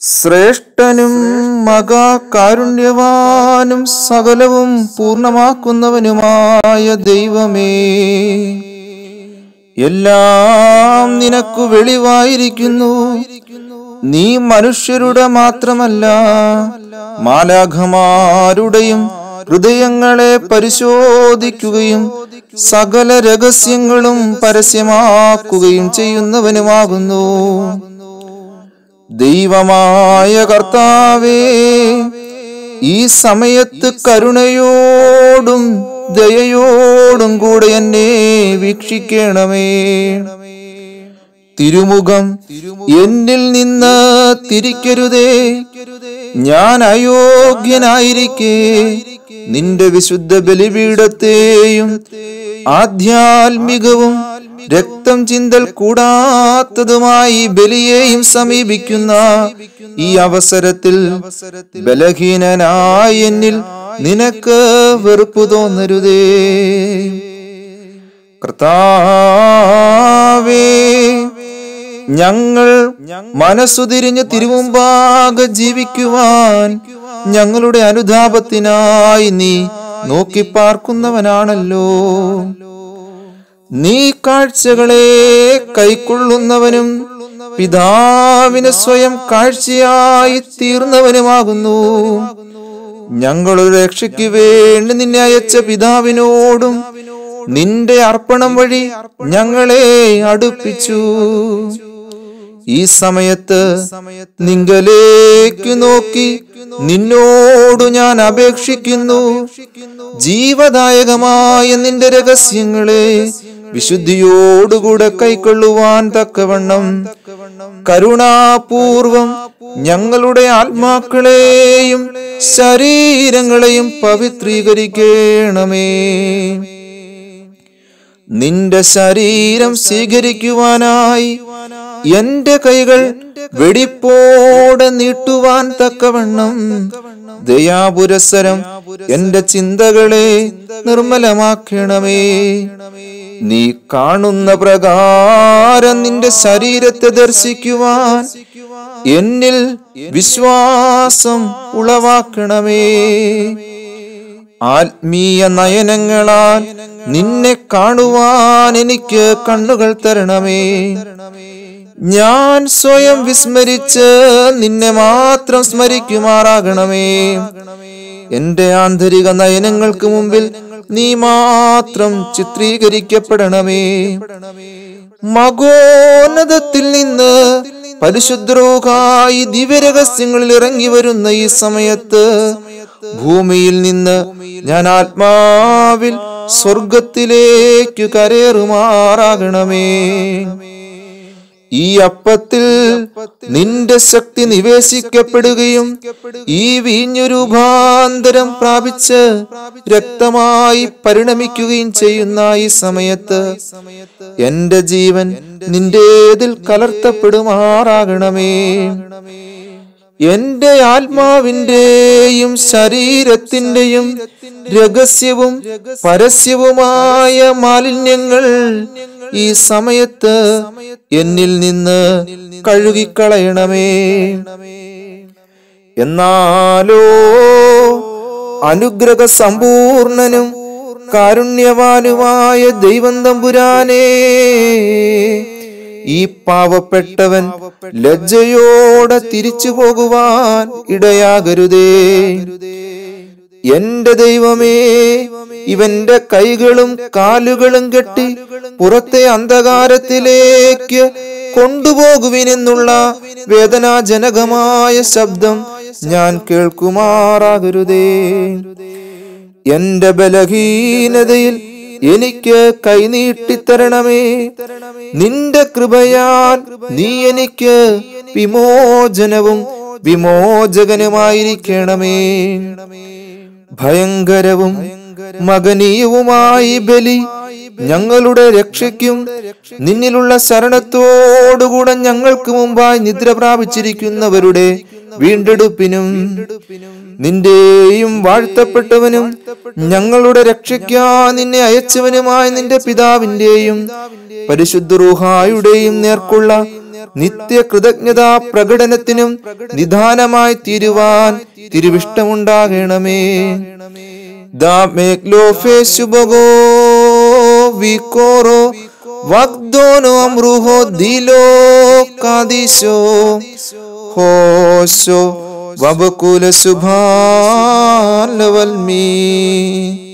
ശ്രേഷ്ഠനും മകാകാരുണ്യവാനും സകലവും പൂർണ്ണമാക്കുന്നവനുമായ ദൈവമേ എല്ലാം നിനക്കു വെളിവായിരിക്കുന്നു നീ മനുഷ്യരുടെ മാത്രമല്ല മാലാഖമാരുടെയും ഹൃദയങ്ങളെ പരിശോധിക്കുകയും സകല രഹസ്യങ്ങളും പരസ്യമാക്കുകയും ചെയ്യുന്നവനുമാകുന്നു ദൈവമായ കർത്താവേ ഈ സമയത്ത് കരുണയോടും ദയയോടും കൂടെ എന്നെ വീക്ഷിക്കണമേ തിരുമുഖം എന്നിൽ നിന്ന് തിരിക്കരുതേ ഞാൻ അയോഗ്യനായിരിക്കെ നിന്റെ വിശുദ്ധ ബലിപീഠത്തെയും ആധ്യാത്മികവും രക്തം ചിന്തൽ കൂടാത്തതുമായി ബലിയെയും സമീപിക്കുന്ന ഈ അവസരത്തിൽ ബലഹീനനായ എന്നിൽ നിനക്ക് വെറുപ്പു തോന്നരുതേ കർത്താവേ ഞങ്ങൾ മനസ്സുതിരിഞ്ഞ് തിരുമുമ്പാകെ ജീവിക്കുവാൻ ഞങ്ങളുടെ അനുതാപത്തിനായി നീ നോക്കിപ്പാർക്കുന്നവനാണല്ലോ നീ കാഴ്ചകളെ കൈക്കൊള്ളുന്നവനും പിതാവിന് സ്വയം കാഴ്ചയായി തീർന്നവനുമാകുന്നു ഞങ്ങളുടെ രക്ഷയ്ക്ക് വേണ്ടി നിന്നെ അയച്ച പിതാവിനോടും നിന്റെ അർപ്പണം വഴി ഞങ്ങളെ അടുപ്പിച്ചു ഈ സമയത്ത് നിങ്കലേക്ക് നോക്കി നിന്നോടു ഞാൻ അപേക്ഷിക്കുന്നു ജീവദായകമായ നിന്റെ രഹസ്യങ്ങളെ വിശുദ്ധിയോടുകൂടെ കൈക്കൊള്ളുവാൻ തക്കവണ്ണം കരുണാപൂർവം ഞങ്ങളുടെ ആത്മാക്കളെയും ശരീരങ്ങളെയും പവിത്രീകരിക്കണമേ നിന്റെ ശരീരം സ്വീകരിക്കുവാനായി എന്റെ കൈകൾ വെടിപ്പോടെ നീട്ടുവാൻ തക്കവണ്ണം ദയാപുരസരം എന്റെ ചിന്തകളെ നിർമ്മലമാക്കണമേ നീ കാണുന്ന പ്രകാരം നിന്റെ ശരീരത്തെ ദർശിക്കുവാൻ എന്നിൽ വിശ്വാസം ഉളവാക്കണമേ ആത്മീയ നയനങ്ങളാൽ നിന്നെ കാണുവാൻ എനിക്ക് കണ്ണുകൾ തരണമേ ഞാൻ സ്വയം വിസ്മരിച്ച് നിന്നെ മാത്രം സ്മരിക്കുമാറാകണമേ എന്റെ ആന്തരിക നയനങ്ങൾക്ക് മുമ്പിൽ നീ മാത്രം ചിത്രീകരിക്കപ്പെടണമേ മകോന്നതത്തിൽ നിന്ന് പരിശുദ്രോഹായി ദിവ്യരഹസ്യങ്ങളിൽ ഇറങ്ങി വരുന്ന ഈ സമയത്ത് ഭൂമിയിൽ നിന്ന് ഞാൻ ആത്മാവിൽ സ്വർഗത്തിലേക്ക് കരേറുമാറാകണമേ ഈ അപ്പത്തിൽ നിന്റെ ശക്തി നിവേശിക്കപ്പെടുകയും ഈ വീഞ്ഞു രൂപാന്തരം പ്രാപിച്ച് രക്തമായി പരിണമിക്കുകയും ചെയ്യുന്ന ഈ സമയത്ത് എന്റെ ജീവൻ നിന്റേതിൽ കലർത്തപ്പെടുമാറാകണമേ എന്റെ ആത്മാവിന്റെയും ശരീരത്തിന്റെയും രഹസ്യവും പരസ്യവുമായ മാലിന്യങ്ങൾ ഈ സമയത്ത് എന്നിൽ നിന്ന് കഴുകിക്കളയണമേ എന്നാലോ അനുഗ്രഹ സമ്പൂർണനും കാരുണ്യവാനുമായ ദൈവം തമ്പുരാനേ ഈ പാവപ്പെട്ടവൻ ലജ്ജയോടെ തിരിച്ചു പോകുവാൻ ഇടയാകരുതേ എന്റെ ദൈവമേ ഇവന്റെ കൈകളും കാലുകളും കെട്ടി പുറത്തെ അന്ധകാരത്തിലേക്ക് കൊണ്ടുപോകുവിനെന്നുള്ള വേദനാജനകമായ ശബ്ദം ഞാൻ കേൾക്കുമാറാകരുതേ എന്റെ ബലഹീനതയിൽ എനിക്ക് കൈനീട്ടിത്തരണമേ നിന്റെ കൃപയാൽ നീ എനിക്ക് വിമോചനവും വിമോചകനുമായിരിക്കണമേ ഭയങ്കരവും മകനീയവുമായി ബലി ഞങ്ങളുടെ രക്ഷയ്ക്കും നിന്നിലുള്ള ശരണത്തോടുകൂടെ ഞങ്ങൾക്ക് മുമ്പായി നിദ്ര പ്രാപിച്ചിരിക്കുന്നവരുടെ വീണ്ടെടുപ്പിനും നിന്റെയും വാഴ്ത്തപ്പെട്ടവനും ഞങ്ങളുടെ രക്ഷയ്ക്കാ നിന്നെ അയച്ചവനുമായ നിന്റെ പിതാവിന്റെയും പരിശുദ്ധ റൂഹായുടെയും നേർക്കുള്ള നിത്യ കൃതജ്ഞതാ പ്രകടനത്തിനും നിദാനമായി തീരുവാൻ തിരുവിഷ്ടമുണ്ടാകണമേ ദാമേക്ലോഫേശുബഗോ വിക്കോറോ വഗ്ദോനോ അമ്രുഹോ ദിലോ കാദിശോ ഹോശോ വബകുല സുഭാലവൽമീ